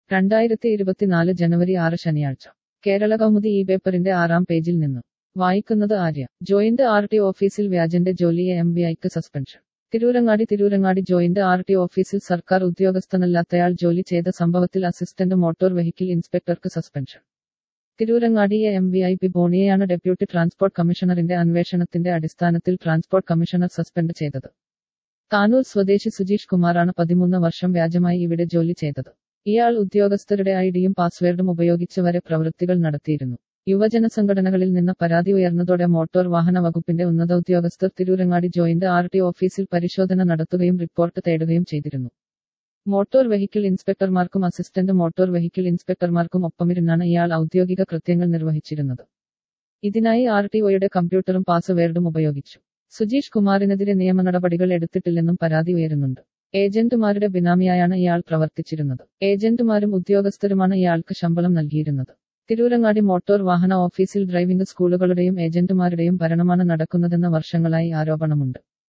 രണ്ടായിരത്തി ഇരുപത്തിനാല് ജനുവരി ആറ് ശനിയാഴ്ച കേരള കൗമുദി ഈ പേപ്പറിന്റെ ആറാം പേജിൽ നിന്ന് വായിക്കുന്നത് ആര്യ ജോയിന്റ് ആർ ടി ഓഫീസിൽ വ്യാജന്റെ ജോലിയെ എം വി ഐക്ക് suspension Tirurangadi Tirurangadi joint R T ഓഫീസിൽ സർക്കാർ ഉദ്യോഗസ്ഥനല്ലാത്തയാൾ ജോലി ചെയ്ത സംഭവത്തിൽ അസിസ്റ്റന്റ് മോട്ടോർ വെഹിക്കിൾ ഇൻസ്പെക്ടർക്ക് സസ്പെൻഷൻ തിരൂരങ്ങാടിയെ എം വി ഐ പി ബോണിയെയാണ് ഡെപ്യൂട്ടി ട്രാൻസ്പോർട്ട് കമ്മീഷണറിന്റെ അന്വേഷണത്തിന്റെ അടിസ്ഥാനത്തിൽ ട്രാൻസ്പോർട്ട് കമ്മീഷണർ സസ്പെൻഡ് ചെയ്തത് താനൂർ സ്വദേശി സുജീഷ് കുമാറാണ് പതിമൂന്ന് വർഷം വ്യാജമായി ഇവിടെ ജോലി ചെയ്തത് ഇയാൾ ഉദ്യോഗസ്ഥരുടെ ഐഡിയും പാസ്വേഡും ഉപയോഗിച്ച് വരെ പ്രവൃത്തികൾ നടത്തിയിരുന്നു യുവജന സംഘടനകളിൽ നിന്ന് പരാതി ഉയർന്നതോടെ മോട്ടോർ വാഹന വകുപ്പിന്റെ ഉന്നത ഉദ്യോഗസ്ഥർ തിരൂരങ്ങാടി ജോയിന്റ് ആർ ടി ഓഫീസിൽ പരിശോധന നടത്തുകയും റിപ്പോർട്ട് തേടുകയും ചെയ്തിരുന്നു മോട്ടോർ വെഹിക്കിൾ ഇൻസ്പെക്ടർമാർക്കും അസിസ്റ്റന്റ് മോട്ടോർ വെഹിക്കിൾ ഇൻസ്പെക്ടർമാർക്കും ഒപ്പമിരുന്നാണ് ഇയാൾ ഔദ്യോഗിക കൃത്യങ്ങൾ നിർവഹിച്ചിരുന്നത് ഇതിനായി ആർ ടി ഒയുടെ കമ്പ്യൂട്ടറും പാസ്വേഡും ഉപയോഗിച്ചു സുജീഷ് കുമാറിനെതിരെ നിയമ നടപടികൾ എടുത്തിട്ടില്ലെന്നും പരാതി ഉയരുന്നുണ്ട് ഏജന്റുമാരുടെ ബിനാമിയായാണ് ഇയാൾ പ്രവർത്തിച്ചിരുന്നത് ഏജന്റുമാരും ഉദ്യോഗസ്ഥരുമാണ് ഇയാൾക്ക് ശമ്പളം നൽകിയിരുന്നത് തിരൂരങ്ങാടി മോട്ടോർ വാഹന ഓഫീസിൽ ഡ്രൈവിംഗ് സ്കൂളുകളുടെയും ഏജന്റുമാരുടെയും ഭരണമാണ് നടക്കുന്നതെന്ന വർഷങ്ങളായി ആരോപണമുണ്ട്